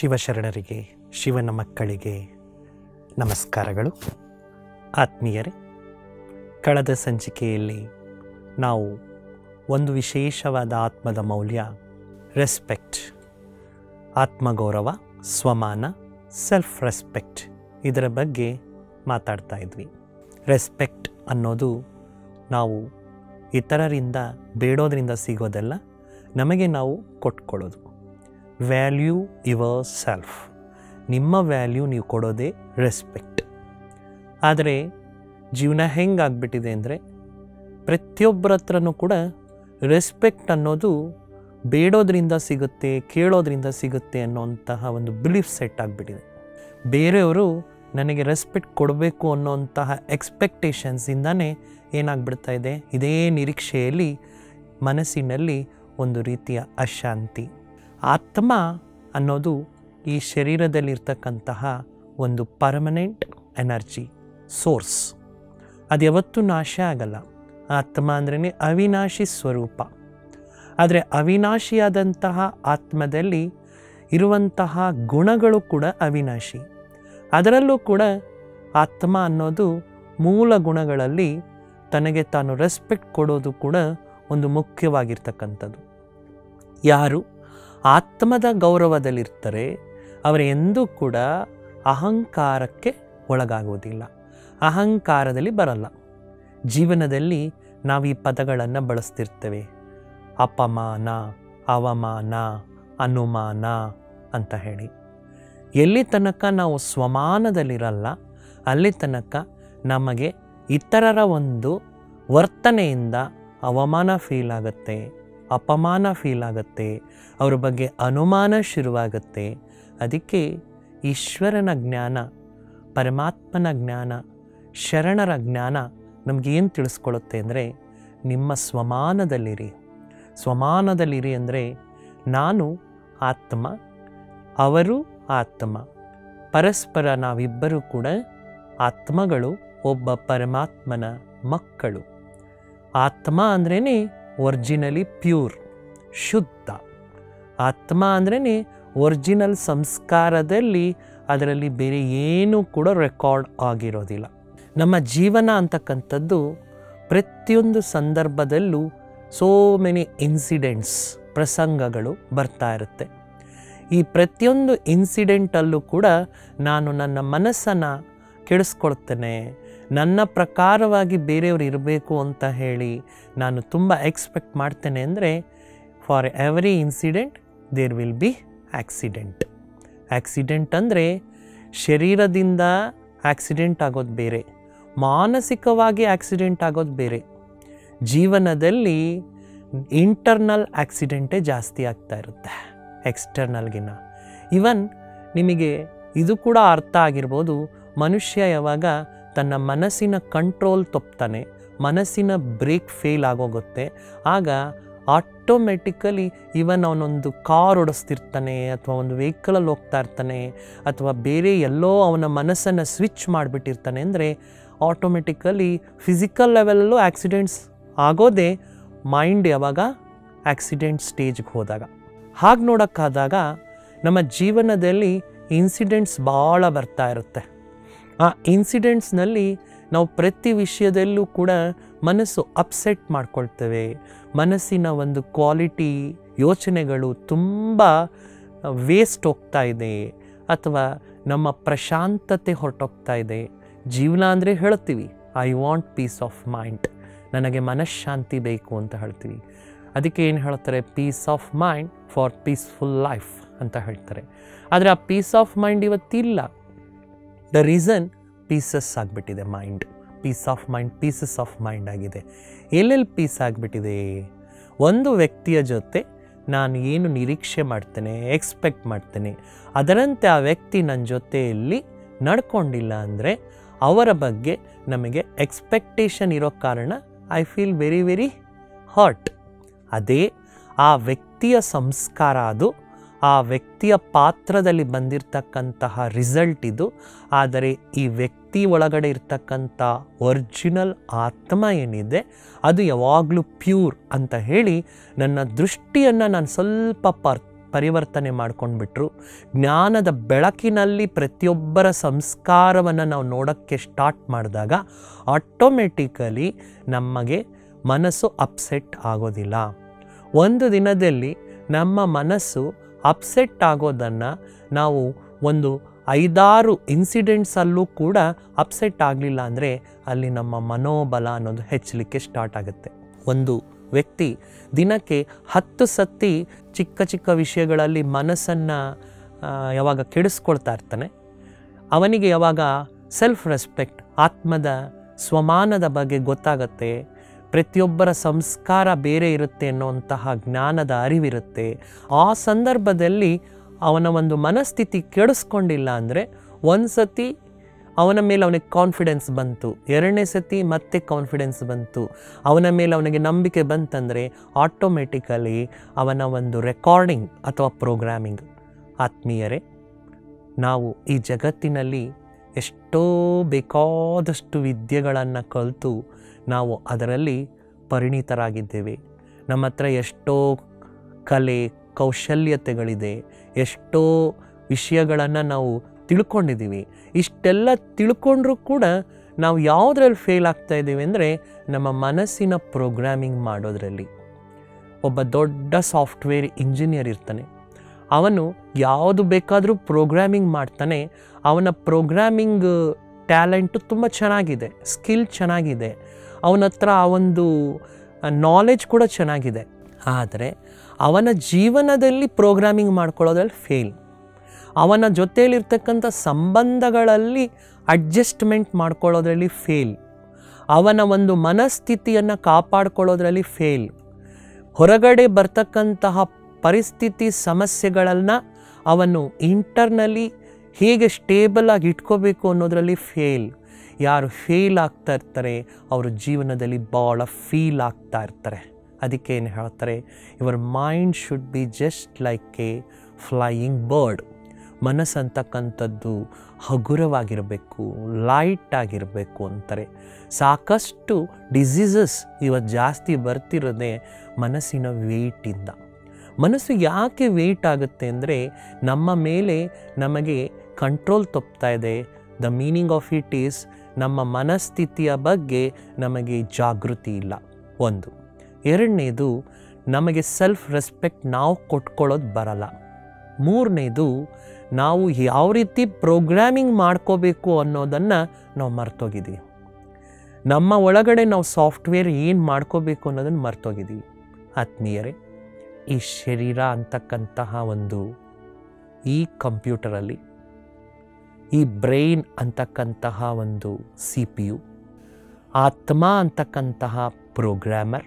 ಶಿವಶರಣರಿಗೆ ಶಿವನ ಮಕ್ಕಳಿಗೆ ನಮಸ್ಕಾರಗಳು ಆತ್ಮೀಯರೇ ಕಳೆದ ಸಂಚಿಕೆಯಲ್ಲಿ ನಾವು ಒಂದು ವಿಶೇಷವಾದ ಆತ್ಮದ ಮೌಲ್ಯ ರೆಸ್ಪೆಕ್ಟ್ ಆತ್ಮಗೌರವ ಸ್ವಮಾನ ಸೆಲ್ಫ್ ರೆಸ್ಪೆಕ್ಟ್ ಇದರ ಬಗ್ಗೆ ಮಾತಾಡ್ತಾ ಇದ್ವಿ ರೆಸ್ಪೆಕ್ಟ್ ಅನ್ನೋದು ನಾವು ಇತರರಿಂದ ಬೇಡೋದ್ರಿಂದ ಸಿಗೋದಲ್ಲ ನಮಗೆ ನಾವು ಕೊಟ್ಕೊಳ್ಳೋದು ವ್ಯಾಲ್ಯೂ ಯುವರ್ ಸೆಲ್ಫ್ ನಿಮ್ಮ ವ್ಯಾಲ್ಯೂ ನೀವು ಕೊಡೋದೇ ರೆಸ್ಪೆಕ್ಟ್ ಆದರೆ ಜೀವನ ಹೆಂಗಾಗ್ಬಿಟ್ಟಿದೆ ಅಂದರೆ ಪ್ರತಿಯೊಬ್ಬರ ಹತ್ರನೂ ಕೂಡ ರೆಸ್ಪೆಕ್ಟ್ ಅನ್ನೋದು ಬೇಡೋದ್ರಿಂದ ಸಿಗುತ್ತೆ ಕೇಳೋದ್ರಿಂದ ಸಿಗುತ್ತೆ ಅನ್ನೋಂತಹ ಒಂದು ಬಿಲೀಫ್ ಸೆಟ್ ಆಗಿಬಿಟ್ಟಿದೆ ಬೇರೆಯವರು ನನಗೆ ರೆಸ್ಪೆಕ್ಟ್ ಕೊಡಬೇಕು ಅನ್ನೋಂತಹ ಎಕ್ಸ್ಪೆಕ್ಟೇಷನ್ಸಿಂದನೇ ಏನಾಗ್ಬಿಡ್ತಾ ಇದೆ ಇದೇ ನಿರೀಕ್ಷೆಯಲ್ಲಿ ಮನಸ್ಸಿನಲ್ಲಿ ಒಂದು ರೀತಿಯ ಅಶಾಂತಿ ಆತ್ಮ ಅನ್ನೋದು ಈ ಶರೀರದಲ್ಲಿರ್ತಕ್ಕಂತಹ ಒಂದು ಪರ್ಮನೆಂಟ್ ಎನರ್ಜಿ ಸೋರ್ಸ್ ಅದು ಯಾವತ್ತೂ ನಾಶ ಆಗಲ್ಲ ಆತ್ಮ ಅಂದ್ರೇ ಅವಿನಾಶಿ ಸ್ವರೂಪ ಆದರೆ ಅವಿನಾಶಿಯಾದಂತಹ ಆತ್ಮದಲ್ಲಿ ಇರುವಂತಹ ಗುಣಗಳು ಕೂಡ ಅವಿನಾಶಿ ಅದರಲ್ಲೂ ಕೂಡ ಆತ್ಮ ಅನ್ನೋದು ಮೂಲ ಗುಣಗಳಲ್ಲಿ ತನಗೆ ತಾನು ರೆಸ್ಪೆಕ್ಟ್ ಕೊಡೋದು ಕೂಡ ಒಂದು ಮುಖ್ಯವಾಗಿರ್ತಕ್ಕಂಥದ್ದು ಯಾರು ಆತ್ಮದ ಗೌರವದಲ್ಲಿರ್ತಾರೆ ಅವರು ಎಂದೂ ಕೂಡ ಅಹಂಕಾರಕ್ಕೆ ಒಳಗಾಗುವುದಿಲ್ಲ ಅಹಂಕಾರದಲ್ಲಿ ಬರಲ್ಲ ಜೀವನದಲ್ಲಿ ನಾವು ಈ ಪದಗಳನ್ನು ಬಳಸ್ತಿರ್ತೇವೆ ಅಪಮಾನ ಅವಮಾನ ಅನುಮಾನ ಅಂತ ಹೇಳಿ ಎಲ್ಲಿ ತನಕ ನಾವು ಸ್ವಮಾನದಲ್ಲಿರಲ್ಲ ಅಲ್ಲಿ ತನಕ ನಮಗೆ ಇತರರ ಒಂದು ವರ್ತನೆಯಿಂದ ಅವಮಾನ ಫೀಲ್ ಆಗುತ್ತೆ ಅಪಮಾನ ಫೀಲ್ ಆಗುತ್ತೆ ಅವ್ರ ಬಗ್ಗೆ ಅನುಮಾನ ಶುರುವಾಗುತ್ತೆ ಅದಕ್ಕೆ ಈಶ್ವರನ ಜ್ಞಾನ ಪರಮಾತ್ಮನ ಜ್ಞಾನ ಶರಣರ ಜ್ಞಾನ ನಮಗೇನು ತಿಳಿಸ್ಕೊಳುತ್ತೆ ಅಂದರೆ ನಿಮ್ಮ ಸ್ವಮಾನದಲ್ಲಿರಿ ಸ್ವಮಾನದಲ್ಲಿರಿ ಅಂದರೆ ನಾನು ಆತ್ಮ ಅವರು ಆತ್ಮ ಪರಸ್ಪರ ನಾವಿಬ್ಬರೂ ಕೂಡ ಆತ್ಮಗಳು ಒಬ್ಬ ಪರಮಾತ್ಮನ ಮಕ್ಕಳು ಆತ್ಮ ಅಂದ್ರೇ ಒರ್ಜಿನಲಿ ಪ್ಯೂರ್ ಶುದ್ಧ ಆತ್ಮ ಅಂದ್ರೇ ಒರಿಜಿನಲ್ ಸಂಸ್ಕಾರದಲ್ಲಿ ಅದರಲ್ಲಿ ಬೇರೆ ಏನೂ ಕೂಡ ರೆಕಾರ್ಡ್ ಆಗಿರೋದಿಲ್ಲ ನಮ್ಮ ಜೀವನ ಅಂತಕ್ಕಂಥದ್ದು ಪ್ರತಿಯೊಂದು ಸಂದರ್ಭದಲ್ಲೂ ಸೋ ಮೆನಿ ಇನ್ಸಿಡೆಂಟ್ಸ್ ಪ್ರಸಂಗಗಳು ಬರ್ತಾ ಇರುತ್ತೆ ಈ ಪ್ರತಿಯೊಂದು ಇನ್ಸಿಡೆಂಟಲ್ಲೂ ಕೂಡ ನಾನು ನನ್ನ ಮನಸ್ಸನ್ನು ಕೆಡಿಸ್ಕೊಳ್ತೇನೆ ನನ್ನ ಪ್ರಕಾರವಾಗಿ ಬೇರೆಯವರು ಇರಬೇಕು ಅಂತ ಹೇಳಿ ನಾನು ತುಂಬ ಎಕ್ಸ್ಪೆಕ್ಟ್ ಮಾಡ್ತೇನೆ ಅಂದರೆ for every incident there will be accident accident ಅಂದರೆ ಶರೀರದಿಂದ ಆಕ್ಸಿಡೆಂಟ್ ಆಗೋದು ಬೇರೆ ಮಾನಸಿಕವಾಗಿ ಆಕ್ಸಿಡೆಂಟ್ ಆಗೋದು ಬೇರೆ ಜೀವನದಲ್ಲಿ ಇಂಟರ್ನಲ್ ಆಕ್ಸಿಡೆಂಟೇ ಜಾಸ್ತಿ ಆಗ್ತಾ ಇರುತ್ತೆ ಎಕ್ಸ್ಟರ್ನಲ್ಗಿನ ಇವನ್ ನಿಮಗೆ ಇದು ಕೂಡ ಅರ್ಥ ಆಗಿರ್ಬೋದು ಮನುಷ್ಯ ಯಾವಾಗ ತನ್ನ ಮನಸ್ಸಿನ ಕಂಟ್ರೋಲ್ ತಪ್ತಾನೆ ಮನಸ್ಸಿನ ಬ್ರೇಕ್ ಫೇಲ್ ಆಗೋಗುತ್ತೆ ಆಗ ಆಟೋಮೆಟಿಕಲಿ ಇವನ್ ಅವನೊಂದು ಕಾರ್ ಓಡಿಸ್ತಿರ್ತಾನೆ ಅಥವಾ ಒಂದು ವೆಹಿಕಲಲ್ಲಿ ಹೋಗ್ತಾ ಇರ್ತಾನೆ ಅಥವಾ ಬೇರೆ ಎಲ್ಲೋ ಅವನ ಮನಸ್ಸನ್ನು ಸ್ವಿಚ್ ಮಾಡಿಬಿಟ್ಟಿರ್ತಾನೆ ಅಂದರೆ ಆಟೋಮೆಟಿಕಲಿ ಫಿಸಿಕಲ್ ಲೆವೆಲಲ್ಲೂ ಆಕ್ಸಿಡೆಂಟ್ಸ್ ಆಗೋದೇ ಮೈಂಡ್ ಯಾವಾಗ ಆಕ್ಸಿಡೆಂಟ್ ಸ್ಟೇಜ್ಗೆ ಹೋದಾಗ ಹಾಗೆ ನೋಡೋಕ್ಕಾದಾಗ ನಮ್ಮ ಜೀವನದಲ್ಲಿ ಇನ್ಸಿಡೆಂಟ್ಸ್ ಭಾಳ ಬರ್ತಾ ಇರುತ್ತೆ ಆ ಇನ್ಸಿಡೆಂಟ್ಸ್ನಲ್ಲಿ ನಾವು ಪ್ರತಿ ವಿಷಯದಲ್ಲೂ ಕೂಡ ಮನಸ್ಸು ಅಪ್ಸೆಟ್ ಮಾಡ್ಕೊಳ್ತೇವೆ ಮನಸ್ಸಿನ ಒಂದು ಕ್ವಾಲಿಟಿ ಯೋಚನೆಗಳು ತುಂಬ ವೇಸ್ಟ್ ಹೋಗ್ತಾ ಇದೆ ಅಥವಾ ನಮ್ಮ ಪ್ರಶಾಂತತೆ ಹೊರಟೋಗ್ತಾ ಇದೆ ಜೀವನ ಅಂದರೆ ಹೇಳ್ತೀವಿ I want peace of mind ನನಗೆ ಮನಃಶಾಂತಿ ಬೇಕು ಅಂತ ಹೇಳ್ತೀವಿ ಅದಕ್ಕೆ ಏನು ಹೇಳ್ತಾರೆ peace of mind for peaceful life ಅಂತ ಹೇಳ್ತಾರೆ ಆದರೆ ಆ ಪೀಸ್ ಆಫ್ ಮೈಂಡ್ ಇವತ್ತಿಲ್ಲ ದ ರೀಸನ್ ಪೀಸಸ್ ಆಗಿಬಿಟ್ಟಿದೆ mind peace of mind pieces of mind ಆಗಿದೆ ಎಲ್ಲೆಲ್ಲಿ ಪೀಸ್ ಆಗಿಬಿಟ್ಟಿದೆ ಒಂದು ವ್ಯಕ್ತಿಯ ಜೊತೆ ನಾನು ಏನು ನಿರೀಕ್ಷೆ ಮಾಡ್ತೇನೆ ಎಕ್ಸ್ಪೆಕ್ಟ್ ಮಾಡ್ತೇನೆ ಅದರಂತೆ ಆ ವ್ಯಕ್ತಿ ನನ್ನ ಜೊತೆಯಲ್ಲಿ ನಡ್ಕೊಂಡಿಲ್ಲ ಅಂದರೆ ಅವರ ಬಗ್ಗೆ ನಮಗೆ ಎಕ್ಸ್ಪೆಕ್ಟೇಷನ್ ಇರೋ ಕಾರಣ I feel very very hurt ಅದೇ ಆ ವ್ಯಕ್ತಿಯ ಸಂಸ್ಕಾರ ಅದು ಆ ವ್ಯಕ್ತಿಯ ಪಾತ್ರದಲ್ಲಿ ಬಂದಿರತಕ್ಕಂತಹ ರಿಸಲ್ಟ್ ಇದು ಆದರೆ ಈ ವ್ಯಕ್ತಿ ಒಳಗಡೆ ಇರ್ತಕ್ಕಂಥ ಒರಿಜಿನಲ್ ಆತ್ಮ ಏನಿದೆ ಅದು ಯಾವಾಗಲೂ ಪ್ಯೂರ್ ಅಂತ ಹೇಳಿ ನನ್ನ ದೃಷ್ಟಿಯನ್ನು ನಾನು ಸ್ವಲ್ಪ ಪರ್ ಪರಿವರ್ತನೆ ಮಾಡ್ಕೊಂಡ್ಬಿಟ್ರು ಜ್ಞಾನದ ಬೆಳಕಿನಲ್ಲಿ ಪ್ರತಿಯೊಬ್ಬರ ಸಂಸ್ಕಾರವನ್ನು ನಾವು ನೋಡೋಕ್ಕೆ ಸ್ಟಾರ್ಟ್ ಮಾಡಿದಾಗ ಆಟೋಮೆಟಿಕಲಿ ನಮಗೆ ಮನಸ್ಸು ಅಪ್ಸೆಟ್ ಆಗೋದಿಲ್ಲ ಒಂದು ದಿನದಲ್ಲಿ ನಮ್ಮ ಮನಸ್ಸು ಅಪ್ಸೆಟ್ ಆಗೋದನ್ನು ನಾವು ಒಂದು ಐದಾರು ಇನ್ಸಿಡೆಂಟ್ಸಲ್ಲೂ ಕೂಡ ಅಪ್ಸೆಟ್ ಆಗಲಿಲ್ಲ ಅಂದರೆ ಅಲ್ಲಿ ನಮ್ಮ ಮನೋಬಲ ಅನ್ನೋದು ಹೆಚ್ಚಲಿಕ್ಕೆ ಸ್ಟಾರ್ಟ್ ಆಗುತ್ತೆ ಒಂದು ವ್ಯಕ್ತಿ ದಿನಕ್ಕೆ ಹತ್ತು ಸತಿ ಚಿಕ್ಕ ಚಿಕ್ಕ ವಿಷಯಗಳಲ್ಲಿ ಮನಸ್ಸನ್ನು ಯಾವಾಗ ಕೆಡಿಸ್ಕೊಳ್ತಾ ಇರ್ತಾನೆ ಅವನಿಗೆ ಯಾವಾಗ ಸೆಲ್ಫ್ ರೆಸ್ಪೆಕ್ಟ್ ಆತ್ಮದ ಸ್ವಮಾನದ ಬಗ್ಗೆ ಗೊತ್ತಾಗತ್ತೆ ಪ್ರತಿಯೊಬ್ಬರ ಸಂಸ್ಕಾರ ಬೇರೆ ಇರುತ್ತೆ ಅನ್ನುವಂತಹ ಜ್ಞಾನದ ಅರಿವಿರುತ್ತೆ ಆ ಸಂದರ್ಭದಲ್ಲಿ ಅವನ ಒಂದು ಮನಸ್ಥಿತಿ ಕೆಡಿಸ್ಕೊಂಡಿಲ್ಲ ಅಂದರೆ ಒಂದು ಸತಿ ಅವನ ಮೇಲೆ ಅವನಿಗೆ ಕಾನ್ಫಿಡೆನ್ಸ್ ಬಂತು ಎರಡನೇ ಸತಿ ಮತ್ತೆ ಕಾನ್ಫಿಡೆನ್ಸ್ ಬಂತು ಅವನ ಮೇಲೆ ಅವನಿಗೆ ನಂಬಿಕೆ ಬಂತಂದರೆ ಆಟೋಮೆಟಿಕಲಿ ಅವನ ಒಂದು ರೆಕಾರ್ಡಿಂಗ್ ಅಥವಾ ಪ್ರೋಗ್ರಾಮಿಂಗ್ ಆತ್ಮೀಯರೇ ನಾವು ಈ ಜಗತ್ತಿನಲ್ಲಿ ಎಷ್ಟೋ ಬೇಕಾದಷ್ಟು ವಿದ್ಯೆಗಳನ್ನು ಕಲಿತು ನಾವು ಅದರಲ್ಲಿ ಪರಿಣಿತರಾಗಿದ್ದೇವೆ ನಮ್ಮ ಹತ್ರ ಎಷ್ಟೋ ಕಲೆ ಕೌಶಲ್ಯತೆಗಳಿದೆ ಎಷ್ಟೋ ವಿಷಯಗಳನ್ನು ನಾವು ತಿಳ್ಕೊಂಡಿದ್ದೀವಿ ಇಷ್ಟೆಲ್ಲ ತಿಳ್ಕೊಂಡ್ರೂ ಕೂಡ ನಾವು ಯಾವುದ್ರಲ್ಲಿ ಫೇಲ್ ಆಗ್ತಾ ಇದ್ದೀವಿ ಅಂದರೆ ನಮ್ಮ ಮನಸ್ಸಿನ ಪ್ರೋಗ್ರಾಮಿಂಗ್ ಮಾಡೋದ್ರಲ್ಲಿ ಒಬ್ಬ ದೊಡ್ಡ ಸಾಫ್ಟ್ವೇರ್ ಇಂಜಿನಿಯರ್ ಇರ್ತಾನೆ ಅವನು ಯಾವುದು ಬೇಕಾದರೂ ಪ್ರೋಗ್ರಾಮಿಂಗ್ ಮಾಡ್ತಾನೆ ಅವನ ಪ್ರೋಗ್ರಾಮಿಂಗ್ ಟ್ಯಾಲೆಂಟು ತುಂಬ ಚೆನ್ನಾಗಿದೆ ಸ್ಕಿಲ್ ಚೆನ್ನಾಗಿದೆ ಅವನ ಹತ್ರ ಆ ಒಂದು ನಾಲೆಜ್ ಕೂಡ ಚೆನ್ನಾಗಿದೆ ಆದರೆ ಅವನ ಜೀವನದಲ್ಲಿ ಪ್ರೋಗ್ರಾಮಿಂಗ್ ಮಾಡ್ಕೊಳ್ಳೋದ್ರಲ್ಲಿ ಫೇಲ್ ಅವನ ಜೊತೆಯಲ್ಲಿರ್ತಕ್ಕಂಥ ಸಂಬಂಧಗಳಲ್ಲಿ ಅಡ್ಜಸ್ಟ್ಮೆಂಟ್ ಮಾಡ್ಕೊಳ್ಳೋದ್ರಲ್ಲಿ ಫೇಲ್ ಅವನ ಒಂದು ಮನಸ್ಥಿತಿಯನ್ನು ಕಾಪಾಡ್ಕೊಳ್ಳೋದ್ರಲ್ಲಿ ಫೇಲ್ ಹೊರಗಡೆ ಬರ್ತಕ್ಕಂತಹ ಪರಿಸ್ಥಿತಿ ಸಮಸ್ಯೆಗಳನ್ನು ಅವನು ಇಂಟರ್ನಲ್ಲಿ ಹೇಗೆ ಸ್ಟೇಬಲ್ ಆಗಿ ಇಟ್ಕೋಬೇಕು ಅನ್ನೋದರಲ್ಲಿ ಫೇಲ್ ಯಾರು ಫೇಲ್ ಆಗ್ತಾ ಇರ್ತಾರೆ ಅವರು ಜೀವನದಲ್ಲಿ ಭಾಳ ಫೀಲ್ ಆಗ್ತಾ ಇರ್ತಾರೆ ಅದಕ್ಕೆ ಏನು ಹೇಳ್ತಾರೆ your mind should be just like a flying bird ಮನಸ್ಸಂತಕ್ಕಂಥದ್ದು ಹಗುರವಾಗಿರಬೇಕು ಲೈಟ್ ಆಗಿರಬೇಕು ಅಂತಾರೆ ಸಾಕಷ್ಟು ಡಿಸೀಸಸ್ ಇವತ್ತು ಜಾಸ್ತಿ ಬರ್ತಿರೋದೇ ಮನಸ್ಸಿನ ವೇಟಿಂದ ಮನಸ್ಸು ಯಾಕೆ ವೇಟ್ ಆಗುತ್ತೆ ಅಂದರೆ ನಮ್ಮ ಮೇಲೆ ನಮಗೆ ಕಂಟ್ರೋಲ್ ತಪ್ತಾ ಇದೆ the meaning of it is ನಮ್ಮ ಮನಸ್ಥಿತಿಯ ಬಗ್ಗೆ ನಮಗೆ ಜಾಗೃತಿ ಇಲ್ಲ ಒಂದು ಎರಡನೇದು ನಮಗೆ ಸೆಲ್ಫ್ ರೆಸ್ಪೆಕ್ಟ್ ನಾವು ಕೊಟ್ಕೊಳ್ಳೋದು ಬರಲ್ಲ ಮೂರನೇದು ನಾವು ಯಾವ ರೀತಿ ಪ್ರೋಗ್ರಾಮಿಂಗ್ ಮಾಡ್ಕೋಬೇಕು ಅನ್ನೋದನ್ನು ನಾವು ಮರ್ತೋಗಿದ್ದೀವಿ ನಮ್ಮ ಒಳಗಡೆ ನಾವು ಸಾಫ್ಟ್ವೇರ್ ಏನು ಮಾಡ್ಕೋಬೇಕು ಅನ್ನೋದನ್ನು ಮರ್ತೋಗಿದ್ದೀವಿ ಆತ್ಮೀಯರೇ ಈ ಶರೀರ ಅಂತಕ್ಕಂತಹ ಒಂದು ಈ ಕಂಪ್ಯೂಟರಲ್ಲಿ ಈ ಬ್ರೈನ್ ಅಂತಕ್ಕಂತಹ ಒಂದು ಸಿ ಪಿ ಯು ಆತ್ಮ ಅಂತಕ್ಕಂತಹ ಪ್ರೋಗ್ರಾಮರ್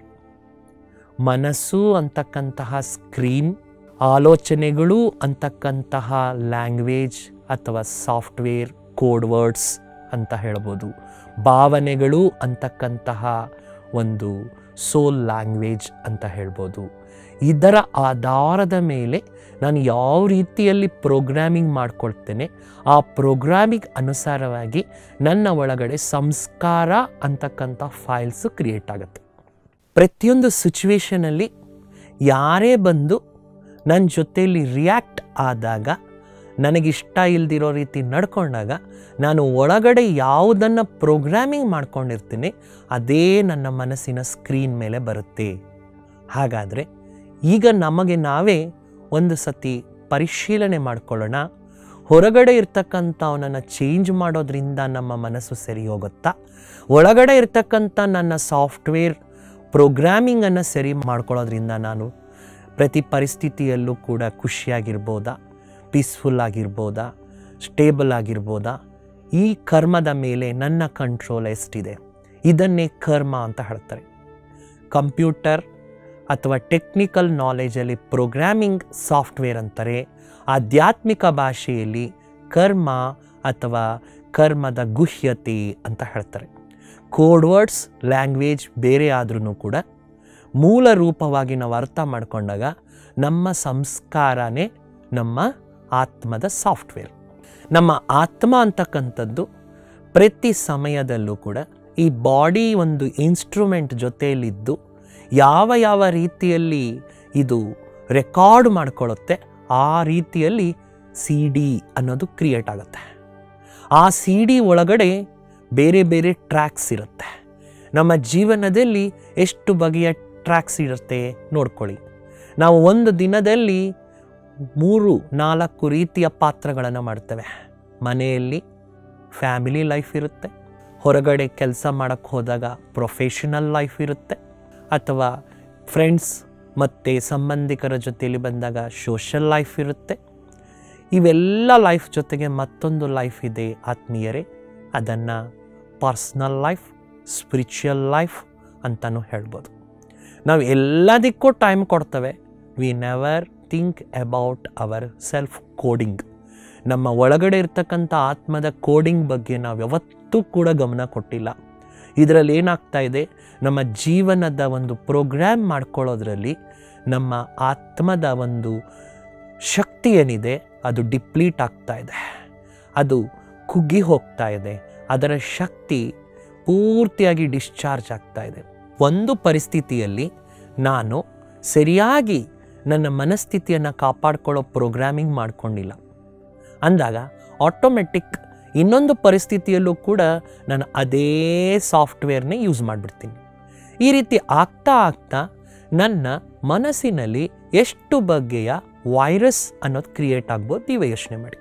ಮನಸ್ಸು ಅಂತಕ್ಕಂತಹ ಸ್ಕ್ರೀನ್ ಆಲೋಚನೆಗಳು ಅಂತಕ್ಕಂತಹ ಲ್ಯಾಂಗ್ವೇಜ್ ಅಥವಾ ಸಾಫ್ಟ್ವೇರ್ ಕೋಡ್ ವರ್ಡ್ಸ್ ಅಂತ ಹೇಳ್ಬೋದು ಭಾವನೆಗಳು ಅಂತಕ್ಕಂತಹ ಒಂದು ಸೋಲ್ ಲ್ಯಾಂಗ್ವೇಜ್ ಅಂತ ಹೇಳ್ಬೋದು ಇದರ ಆಧಾರದ ಮೇಲೆ ನಾನು ಯಾವ ರೀತಿಯಲ್ಲಿ ಪ್ರೋಗ್ರಾಮಿಂಗ್ ಮಾಡ್ಕೊಳ್ತೇನೆ ಆ ಪ್ರೋಗ್ರಾಮಿಂಗ್ ಅನುಸಾರವಾಗಿ ನನ್ನ ಒಳಗಡೆ ಸಂಸ್ಕಾರ ಅಂತಕ್ಕಂಥ ಫೈಲ್ಸು ಕ್ರಿಯೇಟ್ ಆಗುತ್ತೆ ಪ್ರತಿಯೊಂದು ಸಿಚುವೇಷನಲ್ಲಿ ಯಾರೇ ಬಂದು ನನ್ನ ಜೊತೆಯಲ್ಲಿ ರಿಯಾಕ್ಟ್ ಆದಾಗ ನನಗಿಷ್ಟ ಇಲ್ದಿರೋ ರೀತಿ ನಡ್ಕೊಂಡಾಗ ನಾನು ಒಳಗಡೆ ಯಾವುದನ್ನು ಪ್ರೋಗ್ರಾಮಿಂಗ್ ಮಾಡ್ಕೊಂಡಿರ್ತೀನಿ ಅದೇ ನನ್ನ ಮನಸ್ಸಿನ ಸ್ಕ್ರೀನ್ ಮೇಲೆ ಬರುತ್ತೆ ಹಾಗಾದರೆ ಈಗ ನಮಗೆ ನಾವೇ ಒಂದು ಸತಿ ಪರಿಶೀಲನೆ ಮಾಡ್ಕೊಳ್ಳೋಣ ಹೊರಗಡೆ ಇರ್ತಕ್ಕಂಥವನನ್ನು ಚೇಂಜ್ ಮಾಡೋದ್ರಿಂದ ನಮ್ಮ ಮನಸ್ಸು ಸರಿ ಹೋಗುತ್ತಾ ಒಳಗಡೆ ಇರ್ತಕ್ಕಂಥ ನನ್ನ ಸಾಫ್ಟ್ವೇರ್ ಪ್ರೋಗ್ರಾಮಿಂಗನ್ನು ಸರಿ ಮಾಡ್ಕೊಳ್ಳೋದ್ರಿಂದ ನಾನು ಪ್ರತಿ ಪರಿಸ್ಥಿತಿಯಲ್ಲೂ ಕೂಡ ಖುಷಿಯಾಗಿರ್ಬೋದಾ ಪೀಸ್ಫುಲ್ ಆಗಿರ್ಬೋದಾ ಸ್ಟೇಬಲ್ ಆಗಿರ್ಬೋದಾ ಈ ಕರ್ಮದ ಮೇಲೆ ನನ್ನ ಕಂಟ್ರೋಲ್ ಎಷ್ಟಿದೆ ಇದನ್ನೇ ಕರ್ಮ ಅಂತ ಹೇಳ್ತಾರೆ ಕಂಪ್ಯೂಟರ್ ಅಥವಾ ಟೆಕ್ನಿಕಲ್ ನಾಲೆಜಲ್ಲಿ ಪ್ರೋಗ್ರಾಮಿಂಗ್ ಸಾಫ್ಟ್ವೇರ್ ಅಂತಾರೆ ಆಧ್ಯಾತ್ಮಿಕ ಭಾಷೆಯಲ್ಲಿ ಕರ್ಮ ಅಥವಾ ಕರ್ಮದ ಗುಹ್ಯತೆ ಅಂತ ಹೇಳ್ತಾರೆ ಕೋಡ್ ವರ್ಡ್ಸ್ ಲ್ಯಾಂಗ್ವೇಜ್ ಬೇರೆ ಆದ್ರೂ ಕೂಡ ಮೂಲ ರೂಪವಾಗಿ ನಾವು ಅರ್ಥ ಮಾಡ್ಕೊಂಡಾಗ ನಮ್ಮ ಸಂಸ್ಕಾರನೇ ನಮ್ಮ ಆತ್ಮದ ಸಾಫ್ಟ್ವೇರ್ ನಮ್ಮ ಆತ್ಮ ಅಂತಕ್ಕಂಥದ್ದು ಪ್ರತಿ ಸಮಯದಲ್ಲೂ ಕೂಡ ಈ ಬಾಡಿ ಒಂದು ಇನ್ಸ್ಟ್ರೂಮೆಂಟ್ ಜೊತೆಯಲ್ಲಿದ್ದು ಯಾವ ಯಾವ ರೀತಿಯಲ್ಲಿ ಇದು ರೆಕಾರ್ಡ್ ಮಾಡ್ಕೊಳ್ಳುತ್ತೆ ಆ ರೀತಿಯಲ್ಲಿ ಸಿ ಡಿ ಅನ್ನೋದು ಕ್ರಿಯೇಟ್ ಆಗುತ್ತೆ ಆ ಸಿ ಡಿ ಒಳಗಡೆ ಬೇರೆ ಬೇರೆ ಟ್ರ್ಯಾಕ್ಸ್ ಇರುತ್ತೆ ನಮ್ಮ ಜೀವನದಲ್ಲಿ ಎಷ್ಟು ಬಗೆಯ ಟ್ರ್ಯಾಕ್ಸ್ ಇರುತ್ತೆ ನೋಡ್ಕೊಳ್ಳಿ ನಾವು ಒಂದು ದಿನದಲ್ಲಿ ಮೂರು ನಾಲ್ಕು ರೀತಿಯ ಪಾತ್ರಗಳನ್ನು ಮಾಡ್ತೇವೆ ಮನೆಯಲ್ಲಿ ಫ್ಯಾಮಿಲಿ ಲೈಫ್ ಇರುತ್ತೆ ಹೊರಗಡೆ ಕೆಲಸ ಮಾಡೋಕ್ಕೆ ಹೋದಾಗ ಪ್ರೊಫೆಷನಲ್ ಲೈಫ್ ಇರುತ್ತೆ ಅಥವಾ ಫ್ರೆಂಡ್ಸ್ ಮತ್ತು ಸಂಬಂಧಿಕರ ಜೊತೆಯಲ್ಲಿ ಬಂದಾಗ ಸೋಷಲ್ ಲೈಫ್ ಇರುತ್ತೆ ಇವೆಲ್ಲ ಲೈಫ್ ಜೊತೆಗೆ ಮತ್ತೊಂದು ಲೈಫ್ ಇದೆ ಆತ್ಮೀಯರೇ ಅದನ್ನು ಪರ್ಸ್ನಲ್ ಲೈಫ್ ಸ್ಪಿರಿಚುವಲ್ ಲೈಫ್ ಅಂತಲೂ ಹೇಳ್ಬೋದು ನಾವು ಎಲ್ಲದಕ್ಕೂ ಟೈಮ್ ಕೊಡ್ತೇವೆ we never think about our self coding ನಮ್ಮ ಒಳಗಡೆ ಇರ್ತಕ್ಕಂಥ ಆತ್ಮದ ಕೋಡಿಂಗ್ ಬಗ್ಗೆ ನಾವು ಯಾವತ್ತೂ ಕೂಡ ಗಮನ ಕೊಟ್ಟಿಲ್ಲ ಇದರಲ್ಲಿ ಏನಾಗ್ತಾ ಇದೆ ನಮ್ಮ ಜೀವನದ ಒಂದು ಪ್ರೋಗ್ರಾಮ್ ಮಾಡ್ಕೊಳ್ಳೋದ್ರಲ್ಲಿ ನಮ್ಮ ಆತ್ಮದ ಒಂದು ಶಕ್ತಿ ಏನಿದೆ ಅದು ಡಿಪ್ಲೀಟ್ ಆಗ್ತಾ ಇದೆ ಅದು ಕುಗ್ಗಿ ಹೋಗ್ತಾ ಇದೆ ಅದರ ಶಕ್ತಿ ಪೂರ್ತಿಯಾಗಿ ಡಿಸ್ಚಾರ್ಜ್ ಆಗ್ತಾ ಇದೆ ಒಂದು ಪರಿಸ್ಥಿತಿಯಲ್ಲಿ ನಾನು ಸರಿಯಾಗಿ ನನ್ನ ಮನಸ್ಥಿತಿಯನ್ನು ಕಾಪಾಡ್ಕೊಳ್ಳೋ ಪ್ರೋಗ್ರಾಮಿಂಗ್ ಮಾಡ್ಕೊಂಡಿಲ್ಲ ಅಂದಾಗ ಆಟೋಮೆಟಿಕ್ ಇನ್ನೊಂದು ಪರಿಸ್ಥಿತಿಯಲ್ಲೂ ಕೂಡ ನಾನು ಅದೇ ಸಾಫ್ಟ್ವೇರ್ನೇ ಯೂಸ್ ಮಾಡಿಬಿಡ್ತೀನಿ ಈ ರೀತಿ ಆಗ್ತಾ ಆಗ್ತಾ ನನ್ನ ಮನಸ್ಸಿನಲ್ಲಿ ಎಷ್ಟು ಬಗೆಯ ವೈರಸ್ ಅನ್ನೋದು ಕ್ರಿಯೇಟ್ ಆಗ್ಬೋದು ನೀವೇ ಯೋಚನೆ ಮಾಡಿ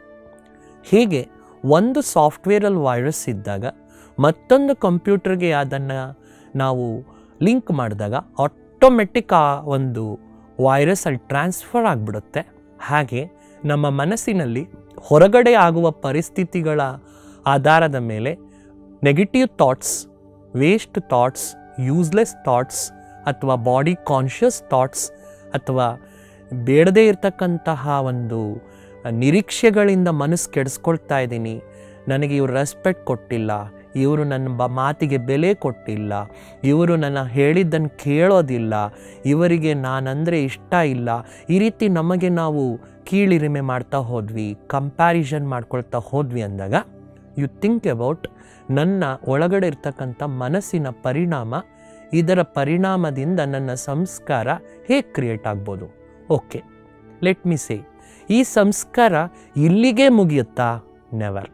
ಹೀಗೆ ಒಂದು ಸಾಫ್ಟ್ವೇರಲ್ಲಿ ವೈರಸ್ ಇದ್ದಾಗ ಮತ್ತೊಂದು ಕಂಪ್ಯೂಟರ್ಗೆ ಅದನ್ನು ನಾವು ಲಿಂಕ್ ಮಾಡಿದಾಗ ಆಟೋಮೆಟಿಕ್ ಆ ಒಂದು ವೈರಸ್ ಅಲ್ಲಿ ಟ್ರಾನ್ಸ್ಫರ್ ಆಗಿಬಿಡುತ್ತೆ ಹಾಗೆ ನಮ್ಮ ಮನಸ್ಸಿನಲ್ಲಿ ಹೊರಗಡೆ ಆಗುವ ಪರಿಸ್ಥಿತಿಗಳ ಆಧಾರದ ಮೇಲೆ negative thoughts waste thoughts useless thoughts ಅಥವಾ ಬಾಡಿ ಕಾನ್ಷಿಯಸ್ ಥಾಟ್ಸ್ ಅಥವಾ ಬೇಡದೇ ಇರತಕ್ಕಂತಹ ಒಂದು ನಿರೀಕ್ಷೆಗಳಿಂದ ಮನಸ್ಸು ಕೆಡಿಸ್ಕೊಳ್ತಾ ಇದ್ದೀನಿ ನನಗೆ ಇವರು ರೆಸ್ಪೆಕ್ಟ್ ಕೊಟ್ಟಿಲ್ಲ ಇವರು ನನ್ನ ಬ ಮಾತಿಗೆ ಬೆಲೆ ಕೊಟ್ಟಿಲ್ಲ ಇವರು ನನ್ನ ಹೇಳಿದ್ದನ್ನು ಕೇಳೋದಿಲ್ಲ ಇವರಿಗೆ ನಾನಂದರೆ ಇಷ್ಟ ಇಲ್ಲ ಈ ರೀತಿ ನಮಗೆ ನಾವು ಕೀಳಿರಿಮೆ ಮಾಡ್ತಾ ಹೋದ್ವಿ ಕಂಪ್ಯಾರಿಸನ್ ಮಾಡ್ಕೊಳ್ತಾ ಹೋದ್ವಿ ಅಂದಾಗ ಯು ಥಿಂಕ್ ಅಬೌಟ್ ನನ್ನ ಒಳಗಡೆ ಇರ್ತಕ್ಕಂಥ ಮನಸ್ಸಿನ ಪರಿಣಾಮ ಇದರ ಪರಿಣಾಮದಿಂದ ನನ್ನ ಸಂಸ್ಕಾರ ಹೇಗೆ ಕ್ರಿಯೇಟ್ ಆಗ್ಬೋದು ಓಕೆ ಲೆಟ್ ಮಿ ಸೇ ಈ ಸಂಸ್ಕಾರ ಇಲ್ಲಿಗೆ ಮುಗಿಯುತ್ತಾ ನೆವರ್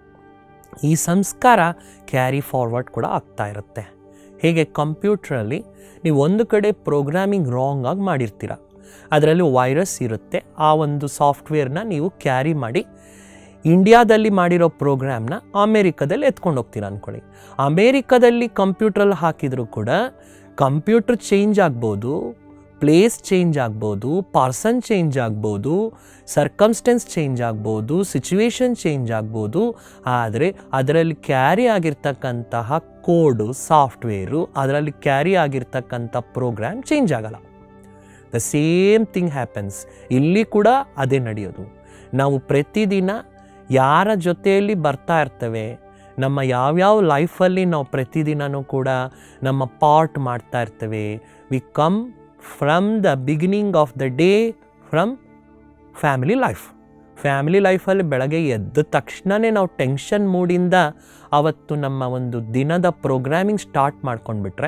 ಈ ಸಂಸ್ಕಾರ ಕ್ಯಾರಿ ಫಾರ್ವರ್ಡ್ ಕೂಡ ಆಗ್ತಾ ಇರುತ್ತೆ ಹೇಗೆ ಕಂಪ್ಯೂಟ್ರಲ್ಲಿ ನೀವು ಒಂದು ಕಡೆ ಪ್ರೋಗ್ರಾಮಿಂಗ್ ರಾಂಗ್ ಆಗಿ ಮಾಡಿರ್ತೀರ ಅದರಲ್ಲಿ ವೈರಸ್ ಇರುತ್ತೆ ಆ ಒಂದು ಸಾಫ್ಟ್ವೇರ್ನ ನೀವು ಕ್ಯಾರಿ ಮಾಡಿ ಇಂಡಿಯಾದಲ್ಲಿ ಮಾಡಿರೋ ಪ್ರೋಗ್ರಾಮ್ನ ಅಮೇರಿಕಾದಲ್ಲಿ ಎತ್ಕೊಂಡು ಹೋಗ್ತೀರ ಅಂದ್ಕೊಳ್ಳಿ ಅಮೇರಿಕಾದಲ್ಲಿ ಕಂಪ್ಯೂಟ್ರಲ್ಲಿ ಹಾಕಿದರೂ ಕೂಡ ಕಂಪ್ಯೂಟರ್ ಚೇಂಜ್ ಆಗ್ಬೋದು ಪ್ಲೇಸ್ ಚೇಂಜ್ ಆಗ್ಬೋದು ಪರ್ಸನ್ ಚೇಂಜ್ ಆಗ್ಬೋದು ಸರ್ಕಮ್ಸ್ಟೆನ್ಸ್ ಚೇಂಜ್ ಆಗ್ಬೋದು ಸಿಚುವೇಶನ್ ಚೇಂಜ್ ಆಗ್ಬೋದು ಆದರೆ ಅದರಲ್ಲಿ ಕ್ಯಾರಿ ಆಗಿರ್ತಕ್ಕಂತಹ ಕೋಡು ಸಾಫ್ಟ್ವೇರು ಅದರಲ್ಲಿ ಕ್ಯಾರಿ ಆಗಿರ್ತಕ್ಕಂಥ ಪ್ರೋಗ್ರಾಮ್ ಚೇಂಜ್ ಆಗಲ್ಲ ದ ಸೇಮ್ ಥಿಂಗ್ ಹ್ಯಾಪನ್ಸ್ ಇಲ್ಲಿ ಕೂಡ ಅದೇ ನಡೆಯೋದು ನಾವು ಪ್ರತಿದಿನ ಯಾರ ಜೊತೆಯಲ್ಲಿ ಬರ್ತಾ ಇರ್ತೇವೆ ನಮ್ಮ ಯಾವ್ಯಾವ ಲೈಫಲ್ಲಿ ನಾವು ಪ್ರತಿದಿನವೂ ಕೂಡ ನಮ್ಮ ಪಾರ್ಟ್ ಮಾಡ್ತಾ ಇರ್ತೇವೆ we come from the beginning of the day from family life family ಲೈಫಲ್ಲಿ ಬೆಳಗ್ಗೆ ಎದ್ದ ತಕ್ಷಣವೇ ನಾವು ಟೆನ್ಷನ್ ಮೂಡಿಂದ ಅವತ್ತು ನಮ್ಮ ಒಂದು ದಿನದ ಪ್ರೋಗ್ರಾಮಿಂಗ್ ಸ್ಟಾರ್ಟ್ ಮಾಡ್ಕೊಂಡ್ಬಿಟ್ರೆ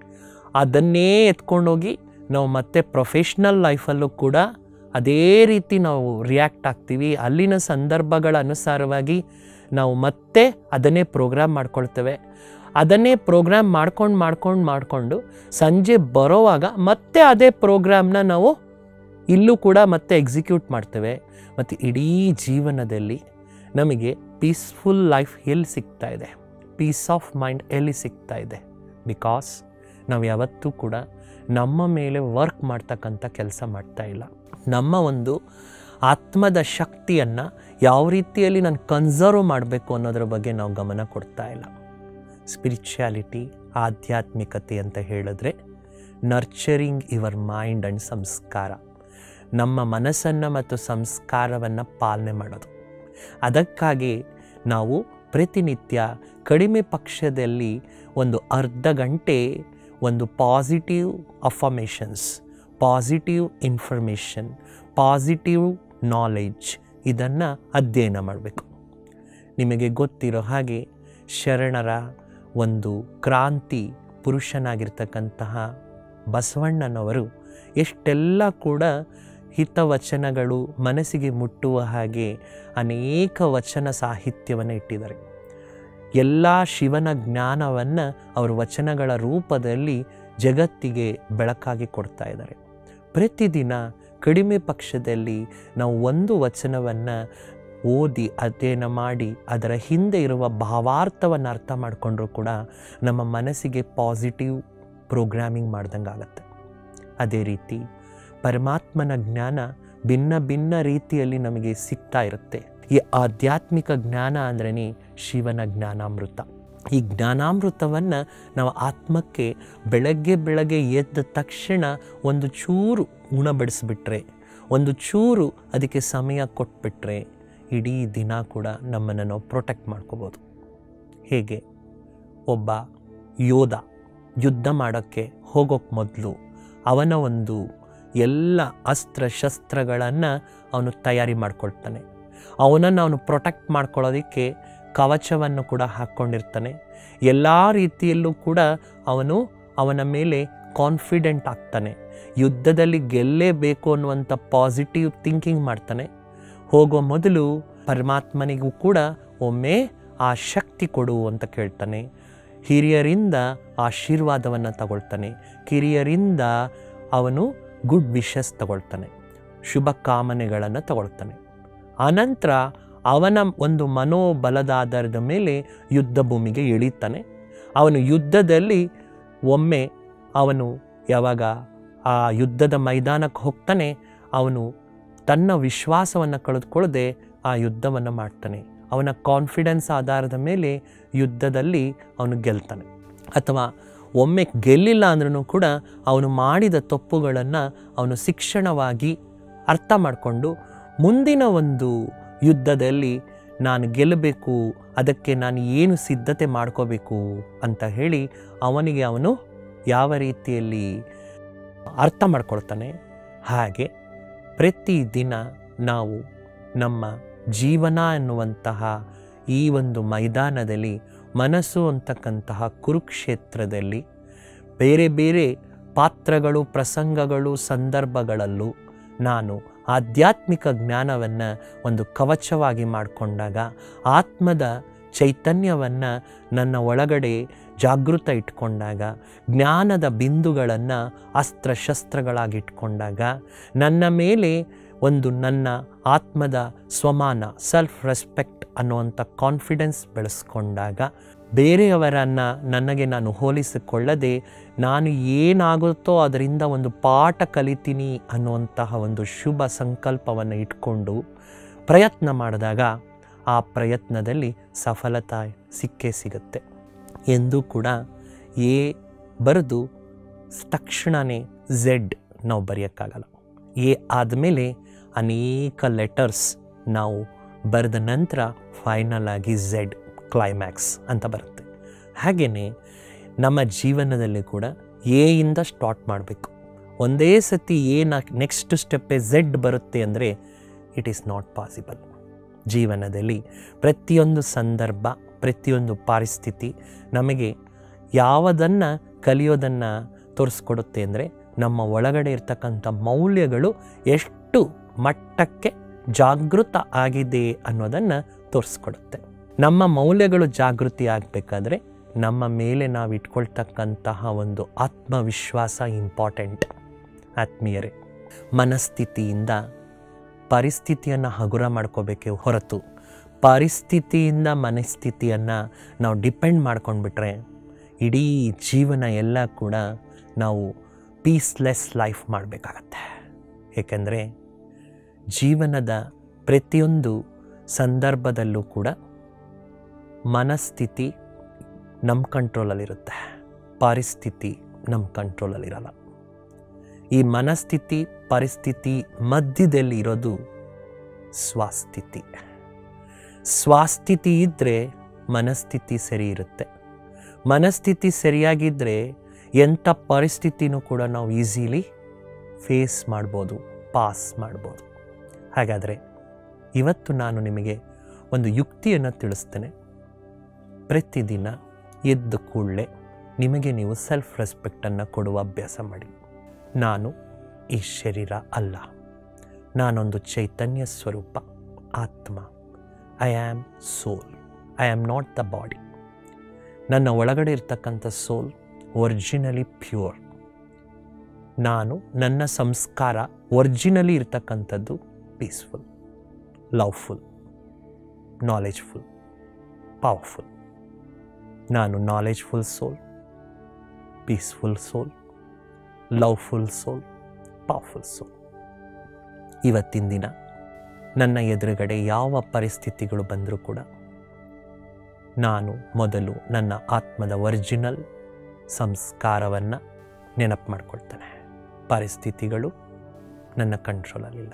ಅದನ್ನೇ ಎತ್ಕೊಂಡೋಗಿ ನಾವು ಮತ್ತೆ ಪ್ರೊಫೆಷ್ನಲ್ ಲೈಫಲ್ಲೂ ಕೂಡ ಅದೇ ರೀತಿ ನಾವು ರಿಯಾಕ್ಟ್ ಆಗ್ತೀವಿ ಅಲ್ಲಿನ ಸಂದರ್ಭಗಳ ಅನುಸಾರವಾಗಿ ನಾವು ಮತ್ತೆ ಅದನ್ನೇ ಪ್ರೋಗ್ರಾಮ್ ಮಾಡ್ಕೊಳ್ತೇವೆ ಅದನ್ನೇ ಪ್ರೋಗ್ರಾಮ್ ಮಾಡ್ಕೊಂಡು ಮಾಡ್ಕೊಂಡು ಮಾಡಿಕೊಂಡು ಸಂಜೆ ಬರೋವಾಗ ಮತ್ತೆ ಅದೇ ಪ್ರೋಗ್ರಾಮ್ನ ನಾವು ಇಲ್ಲೂ ಕೂಡ ಮತ್ತೆ ಎಕ್ಸಿಕ್ಯೂಟ್ ಮಾಡ್ತೇವೆ ಮತ್ತು ಇಡೀ ಜೀವನದಲ್ಲಿ ನಮಗೆ ಪೀಸ್ಫುಲ್ ಲೈಫ್ ಎಲ್ಲಿ ಸಿಗ್ತಾ ಇದೆ ಪೀಸ್ ಆಫ್ ಮೈಂಡ್ ಎಲ್ಲಿ ಸಿಗ್ತಾ ಇದೆ ಬಿಕಾಸ್ ನಾವು ಯಾವತ್ತೂ ಕೂಡ ನಮ್ಮ ಮೇಲೆ ವರ್ಕ್ ಮಾಡ್ತಕ್ಕಂಥ ಕೆಲಸ ಮಾಡ್ತಾ ಇಲ್ಲ ನಮ್ಮ ಒಂದು ಆತ್ಮದ ಶಕ್ತಿಯನ್ನು ಯಾವ ರೀತಿಯಲ್ಲಿ ನಾನು ಕನ್ಸರ್ವ್ ಮಾಡಬೇಕು ಅನ್ನೋದ್ರ ಬಗ್ಗೆ ನಾವು ಗಮನ ಕೊಡ್ತಾ ಇಲ್ಲ ಸ್ಪಿರಿಚುಯಾಲಿಟಿ ಆಧ್ಯಾತ್ಮಿಕತೆ ಅಂತ ಹೇಳಿದ್ರೆ ನರ್ಚರಿಂಗ್ ಯುವರ್ ಮೈಂಡ್ ಆ್ಯಂಡ್ ಸಂಸ್ಕಾರ ನಮ್ಮ ಮನಸ್ಸನ್ನು ಮತ್ತು ಸಂಸ್ಕಾರವನ್ನು ಪಾಲನೆ ಮಾಡೋದು ಅದಕ್ಕಾಗಿ ನಾವು ಪ್ರತಿನಿತ್ಯ ಕಡಿಮೆ ಪಕ್ಷದಲ್ಲಿ ಒಂದು ಅರ್ಧ ಗಂಟೆ ಒಂದು positive affirmations positive information positive knowledge ಇದನ್ನು ಅಧ್ಯಯನ ಮಾಡಬೇಕು ನಿಮಗೆ ಗೊತ್ತಿರೋ ಹಾಗೆ ಶರಣರ ಒಂದು ಕ್ರಾಂತಿ ಪುರುಷನಾಗಿರ್ತಕ್ಕಂತಹ ಬಸವಣ್ಣನವರು ಎಷ್ಟೆಲ್ಲ ಕೂಡ ಹಿತವಚನಗಳು ಮನಸ್ಸಿಗೆ ಮುಟ್ಟುವ ಹಾಗೆ ಅನೇಕ ವಚನ ಸಾಹಿತ್ಯವನ್ನು ಇಟ್ಟಿದ್ದಾರೆ ಎಲ್ಲ ಶಿವನ ಜ್ಞಾನವನ್ನು ಅವರು ವಚನಗಳ ರೂಪದಲ್ಲಿ ಜಗತ್ತಿಗೆ ಬೆಳಕಾಗಿ ಕೊಡ್ತಾ ಇದ್ದಾರೆ ಪ್ರತಿದಿನ ಕಡಿಮೆ ಪಕ್ಷದಲ್ಲಿ ನಾವು ಒಂದು ವಚನವನ್ನು ಓದಿ ಅಧ್ಯಯನ ಮಾಡಿ ಅದರ ಹಿಂದೆ ಇರುವ ಭಾವಾರ್ಥವನ್ನು ಅರ್ಥ ಮಾಡಿಕೊಂಡ್ರೂ ಕೂಡ ನಮ್ಮ ಮನಸ್ಸಿಗೆ ಪಾಸಿಟಿವ್ ಪ್ರೋಗ್ರಾಮಿಂಗ್ ಮಾಡ್ದಂಗೆ ಆಗುತ್ತೆ ಅದೇ ರೀತಿ ಪರಮಾತ್ಮನ ಜ್ಞಾನ ಭಿನ್ನ ಭಿನ್ನ ರೀತಿಯಲ್ಲಿ ನಮಗೆ ಸಿಗ್ತಾ ಇರುತ್ತೆ ಈ ಆಧ್ಯಾತ್ಮಿಕ ಜ್ಞಾನ ಅಂದ್ರೇ ಶಿವನ ಜ್ಞಾನಾಮೃತ ಈ ಜ್ಞಾನಾಮೃತವನ್ನು ನಾವು ಆತ್ಮಕ್ಕೆ ಬೆಳಗ್ಗೆ ಬೆಳಗ್ಗೆ ಎದ್ದ ತಕ್ಷಣ ಒಂದು ಚೂರು ಉಣಬಡಿಸ್ಬಿಟ್ರೆ ಒಂದು ಚೂರು ಅದಕ್ಕೆ ಸಮಯ ಕೊಟ್ಬಿಟ್ರೆ ಇಡೀ ದಿನ ಕೂಡ ನಮ್ಮನ್ನು ನಾವು ಪ್ರೊಟೆಕ್ಟ್ ಮಾಡ್ಕೋಬೋದು ಹೇಗೆ ಒಬ್ಬ ಯೋಧ ಯುದ್ಧ ಮಾಡೋಕ್ಕೆ ಹೋಗೋಕ್ಕೆ ಮೊದಲು ಅವನ ಒಂದು ಎಲ್ಲ ಅಸ್ತ್ರ ಶಸ್ತ್ರಗಳನ್ನು ಅವನು ತಯಾರಿ ಮಾಡ್ಕೊಳ್ತಾನೆ ಅವನನ್ನು ಅವನು ಪ್ರೊಟೆಕ್ಟ್ ಮಾಡ್ಕೊಳ್ಳೋದಕ್ಕೆ ಕವಚವನ್ನು ಕೂಡ ಹಾಕ್ಕೊಂಡಿರ್ತಾನೆ ಎಲ್ಲ ರೀತಿಯಲ್ಲೂ ಕೂಡ ಅವನು ಅವನ ಮೇಲೆ ಕಾನ್ಫಿಡೆಂಟ್ ಆಗ್ತಾನೆ ಯುದ್ಧದಲ್ಲಿ ಗೆಲ್ಲೇಬೇಕು ಅನ್ನುವಂಥ ಪಾಸಿಟಿವ್ ಥಿಂಕಿಂಗ್ ಮಾಡ್ತಾನೆ ಹೋಗೋ ಮೊದಲು ಪರಮಾತ್ಮನಿಗೂ ಕೂಡ ಒಮ್ಮೆ ಆ ಶಕ್ತಿ ಕೊಡು ಅಂತ ಕೇಳ್ತಾನೆ ಹಿರಿಯರಿಂದ ಆಶೀರ್ವಾದವನ್ನು ತಗೊಳ್ತಾನೆ ಕಿರಿಯರಿಂದ ಅವನು ಗುಡ್ ವಿಶಸ್ ತಗೊಳ್ತಾನೆ ಶುಭ ಕಾಮನೆಗಳನ್ನು ತಗೊಳ್ತಾನೆ ಆನಂತರ ಅವನ ಒಂದು ಮನೋಬಲದ ಆಧಾರದ ಮೇಲೆ ಯುದ್ಧ ಭೂಮಿಗೆ ಇಳಿತಾನೆ ಅವನು ಯುದ್ಧದಲ್ಲಿ ಒಮ್ಮೆ ಅವನು ಯಾವಾಗ ಆ ಯುದ್ಧದ ಮೈದಾನಕ್ಕೆ ಹೋಗ್ತಾನೆ ಅವನು ತನ್ನ ವಿಶ್ವಾಸವನ್ನು ಕಳೆದುಕೊಳ್ಳದೆ ಆ ಯುದ್ಧವನ್ನು ಮಾಡ್ತಾನೆ ಅವನ ಕಾನ್ಫಿಡೆನ್ಸ್ ಆಧಾರದ ಮೇಲೆ ಯುದ್ಧದಲ್ಲಿ ಅವನು ಗೆಲ್ತಾನೆ ಅಥವಾ ಒಮ್ಮೆ ಗೆಲ್ಲಿಲ್ಲ ಅಂದ್ರೂ ಕೂಡ ಅವನು ಮಾಡಿದ ತಪ್ಪುಗಳನ್ನು ಅವನು ಶಿಕ್ಷಣವಾಗಿ ಅರ್ಥ ಮಾಡಿಕೊಂಡು ಮುಂದಿನ ಒಂದು ಯುದ್ಧದಲ್ಲಿ ನಾನು ಗೆಲ್ಲಬೇಕು ಅದಕ್ಕೆ ನಾನು ಏನು ಸಿದ್ಧತೆ ಮಾಡ್ಕೋಬೇಕು ಅಂತ ಹೇಳಿ ಅವನಿಗೆ ಅವನು ಯಾವ ರೀತಿಯಲ್ಲಿ ಅರ್ಥ ಮಾಡ್ಕೊಳ್ತಾನೆ ಹಾಗೆ ಪ್ರತಿದಿನ ನಾವು ನಮ್ಮ ಜೀವನ ಎನ್ನುವಂತಹ ಈ ಒಂದು ಮೈದಾನದಲ್ಲಿ ಮನಸ್ಸು ಅಂತಕ್ಕಂತಹ ಕುರುಕ್ಷೇತ್ರದಲ್ಲಿ ಬೇರೆ ಬೇರೆ ಪಾತ್ರಗಳು ಪ್ರಸಂಗಗಳು ಸಂದರ್ಭಗಳಲ್ಲೂ ನಾನು ಆಧ್ಯಾತ್ಮಿಕ ಜ್ಞಾನವನ್ನು ಒಂದು ಕವಚವಾಗಿ ಮಾಡಿಕೊಂಡಾಗ ಆತ್ಮದ ಚೈತನ್ಯವನ್ನು ನನ್ನ ಒಳಗಡೆ ಜಾಗೃತ ಇಟ್ಕೊಂಡಾಗ ಜ್ಞಾನದ ಬಿಂದುಗಳನ್ನು ಅಸ್ತ್ರಶಸ್ತ್ರಗಳಾಗಿಟ್ಕೊಂಡಾಗ ನನ್ನ ಮೇಲೆ ಒಂದು ನನ್ನ ಆತ್ಮದ ಸ್ವಮಾನ ಸೆಲ್ಫ್ ರೆಸ್ಪೆಕ್ಟ್ ಅನ್ನುವಂಥ ಕಾನ್ಫಿಡೆನ್ಸ್ ಬೆಳೆಸ್ಕೊಂಡಾಗ ಬೇರೆಯವರನ್ನು ನನಗೆ ನಾನು ಹೋಲಿಸಿಕೊಳ್ಳದೆ ನಾನು ಏನಾಗುತ್ತೋ ಅದರಿಂದ ಒಂದು ಪಾಠ ಕಲಿತೀನಿ ಅನ್ನುವಂತಹ ಒಂದು ಶುಭ ಸಂಕಲ್ಪವನ್ನು ಇಟ್ಕೊಂಡು ಪ್ರಯತ್ನ ಮಾಡಿದಾಗ ಆ ಪ್ರಯತ್ನದಲ್ಲಿ ಸಫಲತೆ ಸಿಕ್ಕೇ ಸಿಗುತ್ತೆ ಎಂದು ಕೂಡ ಎ ಬರೆದು ತಕ್ಷಣವೇ ಝೆಡ್ ನಾವು ಬರೆಯೋಕ್ಕಾಗಲ್ಲ ಎ ಆದಮೇಲೆ ಅನೇಕ ಲೆಟರ್ಸ್ ನಾವು ಬರೆದ ನಂತರ ಫೈನಲ್ ಆಗಿ ಝೆಡ್ ಕ್ಲೈಮ್ಯಾಕ್ಸ್ ಅಂತ ಬರುತ್ತೆ ಹಾಗೆಯೇ ನಮ್ಮ ಜೀವನದಲ್ಲಿ ಕೂಡ ಎ ಇಂದ ಸ್ಟಾರ್ಟ್ ಮಾಡಬೇಕು ಒಂದೇ ಸತಿ ಏನ ನೆಕ್ಸ್ಟ್ ಸ್ಟೆಪ್ಪೇ ಝೆಡ್ ಬರುತ್ತೆ ಅಂದರೆ ಇಟ್ ಈಸ್ ನಾಟ್ ಪಾಸಿಬಲ್ ಜೀವನದಲ್ಲಿ ಪ್ರತಿಯೊಂದು ಸಂದರ್ಭ ಪ್ರತಿಯೊಂದು ಪರಿಸ್ಥಿತಿ ನಮಗೆ ಯಾವುದನ್ನು ಕಲಿಯೋದನ್ನು ತೋರಿಸ್ಕೊಡುತ್ತೆ ಅಂದರೆ ನಮ್ಮ ಒಳಗಡೆ ಇರ್ತಕ್ಕಂಥ ಮೌಲ್ಯಗಳು ಎಷ್ಟು ಮಟ್ಟಕ್ಕೆ ಜಾಗೃತ ಆಗಿದೆ ಅನ್ನೋದನ್ನು ತೋರಿಸ್ಕೊಡುತ್ತೆ ನಮ್ಮ ಮೌಲ್ಯಗಳು ಜಾಗೃತಿ ಆಗಬೇಕಾದ್ರೆ ನಮ್ಮ ಮೇಲೆ ನಾವು ಇಟ್ಕೊಳ್ತಕ್ಕಂತಹ ಒಂದು ಆತ್ಮವಿಶ್ವಾಸ ಇಂಪಾರ್ಟೆಂಟ್ ಆತ್ಮೀಯರೇ ಮನಸ್ಥಿತಿಯಿಂದ ಪರಿಸ್ಥಿತಿಯನ್ನು ಹಗುರ ಮಾಡ್ಕೋಬೇಕೇ ಹೊರತು ಪರಿಸ್ಥಿತಿಯಿಂದ ಮನಸ್ಥಿತಿಯನ್ನು ನಾವು ಡಿಪೆಂಡ್ ಮಾಡ್ಕೊಂಡ್ಬಿಟ್ರೆ ಇಡೀ ಜೀವನ ಎಲ್ಲ ಕೂಡ ನಾವು ಪೀಸ್ಲೆಸ್ ಲೈಫ್ ಮಾಡಬೇಕಾಗತ್ತೆ ಏಕೆಂದರೆ ಜೀವನದ ಪ್ರತಿಯೊಂದು ಸಂದರ್ಭದಲ್ಲೂ ಕೂಡ ಮನಸ್ಥಿತಿ ನಮ್ಮ ಕಂಟ್ರೋಲಲ್ಲಿರುತ್ತೆ ಪರಿಸ್ಥಿತಿ ನಮ್ಮ ಕಂಟ್ರೋಲಲ್ಲಿರಲ್ಲ ಈ ಮನಸ್ಥಿತಿ ಪರಿಸ್ಥಿತಿ ಮಧ್ಯದಲ್ಲಿ ಇರೋದು ಸ್ವಾಸ್ಥಿತಿ ಸ್ವಾಸ್ಥಿತಿ ಇದ್ದರೆ ಮನಸ್ಥಿತಿ ಸರಿ ಇರುತ್ತೆ ಮನಸ್ಥಿತಿ ಸರಿಯಾಗಿದ್ದರೆ ಎಂಥ ಪರಿಸ್ಥಿತಿನೂ ಕೂಡ ನಾವು ಈಸಿಲಿ ಫೇಸ್ ಮಾಡ್ಬೋದು ಪಾಸ್ ಮಾಡ್ಬೋದು ಹಾಗಾದರೆ ಇವತ್ತು ನಾನು ನಿಮಗೆ ಒಂದು ಯುಕ್ತಿಯನ್ನು ತಿಳಿಸ್ತೇನೆ ಪ್ರತಿದಿನ ಎದ್ದ ಕೂಡಲೇ ನಿಮಗೆ ನೀವು ಸೆಲ್ಫ್ ರೆಸ್ಪೆಕ್ಟನ್ನು ಕೊಡುವ ಅಭ್ಯಾಸ ಮಾಡಿ ನಾನು ಈ ಶರೀರ ಅಲ್ಲ ನಾನೊಂದು ಚೈತನ್ಯ ಸ್ವರೂಪ ಆತ್ಮ I am soul I am not the body ನನ್ನ ಒಳಗಡೆ ಇರ್ತಕ್ಕಂಥ ಸೋಲ್ ಒರಿಜಿನಲಿ ಪ್ಯೂರ್ ನಾನು ನನ್ನ ಸಂಸ್ಕಾರ ಒರಿಜಿನಲಿ ಇರ್ತಕ್ಕಂಥದ್ದು ಪೀಸ್ಫುಲ್ ಲವ್ಫುಲ್ ನಾಲೆಜ್ಫುಲ್ ಪವರ್ಫುಲ್ ನಾನು knowledgeful soul peaceful soul loveful soul powerful soul ಇವತ್ತಿನ ದಿನ ನನ್ನ ಎದುರುಗಡೆ ಯಾವ ಪರಿಸ್ಥಿತಿಗಳು ಬಂದರೂ ಕೂಡ ನಾನು ಮೊದಲು ನನ್ನ ಆತ್ಮದ ಒರಿಜಿನಲ್ ಸಂಸ್ಕಾರವನ್ನು ನೆನಪು ಮಾಡ್ಕೊಳ್ತೇನೆ ಪರಿಸ್ಥಿತಿಗಳು ನನ್ನ ಕಂಟ್ರೋಲಲ್ಲಿಲ್ಲ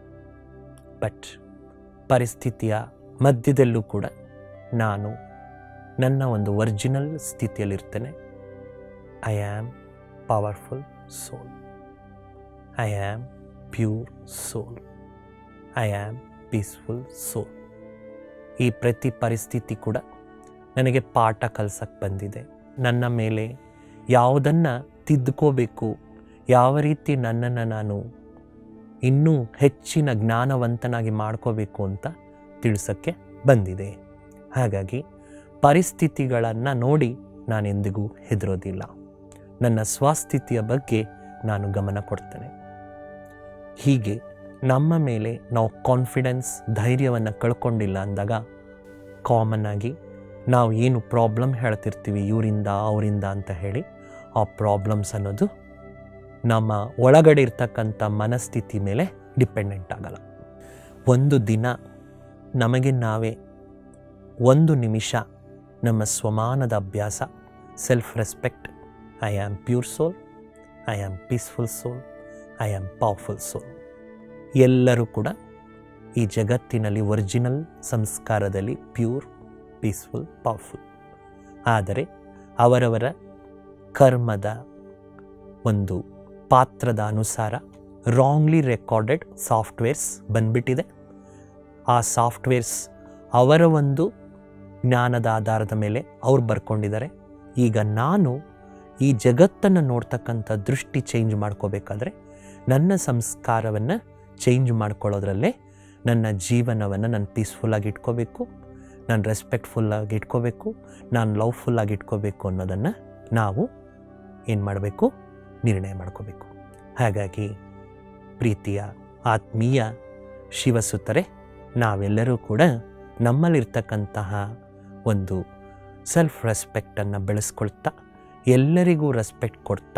ಬಟ್ ಪರಿಸ್ಥಿತಿಯ ಮಧ್ಯದಲ್ಲೂ ಕೂಡ ನಾನು ನನ್ನ ಒಂದು ಒರಿಜಿನಲ್ ಸ್ಥಿತಿಯಲ್ಲಿರ್ತೇನೆ I am powerful soul I am pure soul I am peaceful soul ಈ ಪ್ರತಿ ಪರಿಸ್ಥಿತಿ ಕೂಡ ನನಗೆ ಪಾಠ ಕಲ್ಸಕ್ಕೆ ಬಂದಿದೆ ನನ್ನ ಮೇಲೆ ಯಾವುದನ್ನು ತಿದ್ದುಕೋಬೇಕು ಯಾವ ರೀತಿ ನನ್ನನ್ನು ನಾನು ಇನ್ನೂ ಹೆಚ್ಚಿನ ಜ್ಞಾನವಂತನಾಗಿ ಮಾಡ್ಕೋಬೇಕು ಅಂತ ತಿಳಿಸೋಕ್ಕೆ ಬಂದಿದೆ ಹಾಗಾಗಿ ಪರಿಸ್ಥಿತಿಗಳನ್ನು ನೋಡಿ ನಾನೆಂದಿಗೂ ಹೆದರೋದಿಲ್ಲ ನನ್ನ ಸ್ವಸ್ಥಿತಿಯ ಬಗ್ಗೆ ನಾನು ಗಮನ ಕೊಡ್ತೇನೆ ಹೀಗೆ ನಮ್ಮ ಮೇಲೆ ನಾವು ಕಾನ್ಫಿಡೆನ್ಸ್ ಧೈರ್ಯವನ್ನು ಕಳ್ಕೊಂಡಿಲ್ಲ ಅಂದಾಗ ಕಾಮನ್ ಆಗಿ ನಾವು ಏನು ಪ್ರಾಬ್ಲಮ್ ಹೇಳ್ತಿರ್ತೀವಿ ಇವರಿಂದ ಅವರಿಂದ ಅಂತ ಹೇಳಿ ಆ ಪ್ರಾಬ್ಲಮ್ಸ್ ಅನ್ನೋದು ನಮ್ಮ ಒಳಗಡೆ ಇರ್ತಕ್ಕಂಥ ಮನಸ್ಥಿತಿ ಮೇಲೆ ಡಿಪೆಂಡೆಂಟ್ ಆಗಲ್ಲ ಒಂದು ದಿನ ನಮಗೆ ನಾವೇ ಒಂದು ನಿಮಿಷ ನಮ್ಮ ಸ್ವಮಾನದ ಅಭ್ಯಾಸ self respect I am pure soul I am peaceful soul I am powerful soul ಎಲ್ಲರೂ ಕೂಡ ಈ ಜಗತ್ತಿನಲ್ಲಿ ಒರಿಜಿನಲ್ ಸಂಸ್ಕಾರದಲ್ಲಿ ಪ್ಯೂರ್ ಪೀಸ್ಫುಲ್ ಪವರ್ಫುಲ್ ಆದರೆ ಅವರವರ ಕರ್ಮದ ಒಂದು ಪಾತ್ರದ ಅನುಸಾರ ರಾಂಗ್ಲಿ ರೆಕಾರ್ಡೆಡ್ ಸಾಫ್ಟ್ವೇರ್ಸ್ ಬಂದ್ಬಿಟ್ಟಿದೆ ಆ ಸಾಫ್ಟ್ವೇರ್ಸ್ ಅವರ ಒಂದು ಜ್ಞಾನದ ಆಧಾರದ ಮೇಲೆ ಅವ್ರು ಬರ್ಕೊಂಡಿದ್ದಾರೆ ಈಗ ನಾನು ಈ ಜಗತ್ತನ್ನು ನೋಡ್ತಕ್ಕಂಥ ದೃಷ್ಟಿ ಚೇಂಜ್ ಮಾಡ್ಕೋಬೇಕಾದ್ರೆ ನನ್ನ ಸಂಸ್ಕಾರವನ್ನು ಚೇಂಜ್ ಮಾಡ್ಕೊಳ್ಳೋದ್ರಲ್ಲೇ ನನ್ನ ಜೀವನವನ್ನು ನಾನು ಪೀಸ್ಫುಲ್ಲಾಗಿ ಇಟ್ಕೋಬೇಕು ನಾನು ರೆಸ್ಪೆಕ್ಟ್ಫುಲ್ಲಾಗಿ ಇಟ್ಕೋಬೇಕು ನಾನು ಲವ್ಫುಲ್ಲಾಗಿ ಇಟ್ಕೋಬೇಕು ಅನ್ನೋದನ್ನು ನಾವು ಏನು ಮಾಡಬೇಕು ನಿರ್ಣಯ ಮಾಡ್ಕೋಬೇಕು ಹಾಗಾಗಿ ಪ್ರೀತಿಯ ಆತ್ಮೀಯ ಶಿವಸುತ್ತರೆ ನಾವೆಲ್ಲರೂ ಕೂಡ ನಮ್ಮಲ್ಲಿರ್ತಕ್ಕಂತಹ ಒಂದು ಸೆಲ್ಫ್ ರೆಸ್ಪೆಕ್ಟನ್ನು ಬೆಳೆಸ್ಕೊಳ್ತಾ ಎಲ್ಲರಿಗೂ ರೆಸ್ಪೆಕ್ಟ್ ಕೊಡ್ತಾ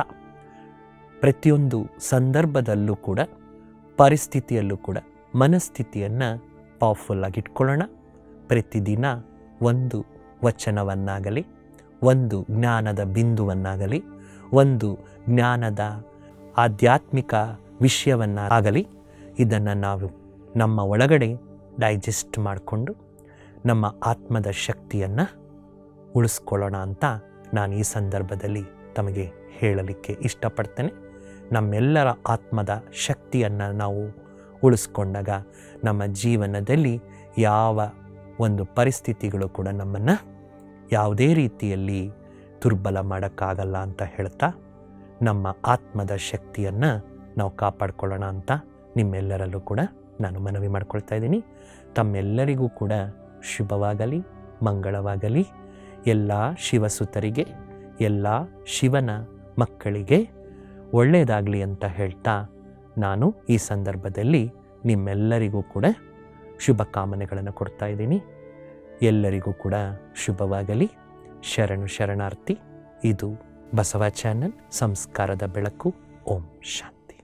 ಪ್ರತಿಯೊಂದು ಸಂದರ್ಭದಲ್ಲೂ ಕೂಡ ಪರಿಸ್ಥಿತಿಯಲ್ಲೂ ಕೂಡ ಮನಸ್ಥಿತಿಯನ್ನು ಪವರ್ಫುಲ್ಲಾಗಿ ಇಟ್ಕೊಳ್ಳೋಣ ಪ್ರತಿದಿನ ಒಂದು ವಚನವನ್ನಾಗಲಿ ಒಂದು ಜ್ಞಾನದ ಬಿಂದುವನ್ನಾಗಲಿ ಒಂದು ಜ್ಞಾನದ ಆಧ್ಯಾತ್ಮಿಕ ವಿಷಯವನ್ನಾಗಲಿ ಇದನ್ನು ನಾವು ನಮ್ಮ ಒಳಗಡೆ ಡೈಜೆಸ್ಟ್ ಮಾಡಿಕೊಂಡು ನಮ್ಮ ಆತ್ಮದ ಶಕ್ತಿಯನ್ನು ಉಳಿಸ್ಕೊಳ್ಳೋಣ ಅಂತ ನಾನು ಈ ಸಂದರ್ಭದಲ್ಲಿ ತಮಗೆ ಹೇಳಲಿಕ್ಕೆ ಇಷ್ಟಪಡ್ತೇನೆ ನಮ್ಮೆಲ್ಲರ ಆತ್ಮದ ಶಕ್ತಿಯನ್ನು ನಾವು ಉಳಿಸ್ಕೊಂಡಾಗ ನಮ್ಮ ಜೀವನದಲ್ಲಿ ಯಾವ ಒಂದು ಪರಿಸ್ಥಿತಿಗಳು ಕೂಡ ನಮ್ಮನ್ನು ಯಾವುದೇ ರೀತಿಯಲ್ಲಿ ದುರ್ಬಲ ಮಾಡೋಕ್ಕಾಗಲ್ಲ ಅಂತ ಹೇಳ್ತಾ ನಮ್ಮ ಆತ್ಮದ ಶಕ್ತಿಯನ್ನು ನಾವು ಕಾಪಾಡ್ಕೊಳ್ಳೋಣ ಅಂತ ನಿಮ್ಮೆಲ್ಲರಲ್ಲೂ ಕೂಡ ನಾನು ಮನವಿ ಮಾಡ್ಕೊಳ್ತಾ ಇದ್ದೀನಿ ತಮ್ಮೆಲ್ಲರಿಗೂ ಕೂಡ ಶುಭವಾಗಲಿ ಮಂಗಳವಾಗಲಿ ಎಲ್ಲ ಶಿವಸುತರಿಗೆ ಎಲ್ಲ ಶಿವನ ಮಕ್ಕಳಿಗೆ ಒಳ್ಳೆಯದಾಗಲಿ ಅಂತ ಹೇಳ್ತಾ ನಾನು ಈ ಸಂದರ್ಭದಲ್ಲಿ ನಿಮ್ಮೆಲ್ಲರಿಗೂ ಕೂಡ ಶುಭ ಕಾಮನೆಗಳನ್ನು ಕೊಡ್ತಾ ಇದ್ದೀನಿ ಎಲ್ಲರಿಗೂ ಕೂಡ ಶುಭವಾಗಲಿ ಶರಣು ಶರಣಾರ್ಥಿ ಇದು ಬಸವ ಚಾನಲ್ ಸಂಸ್ಕಾರದ ಬೆಳಕು ಓಂ ಶಾಂತಿ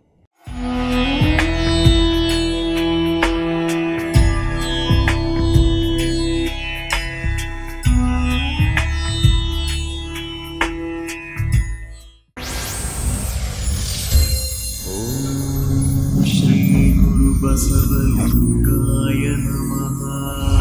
श्रीगुरुबसवलिङ्गाय नमः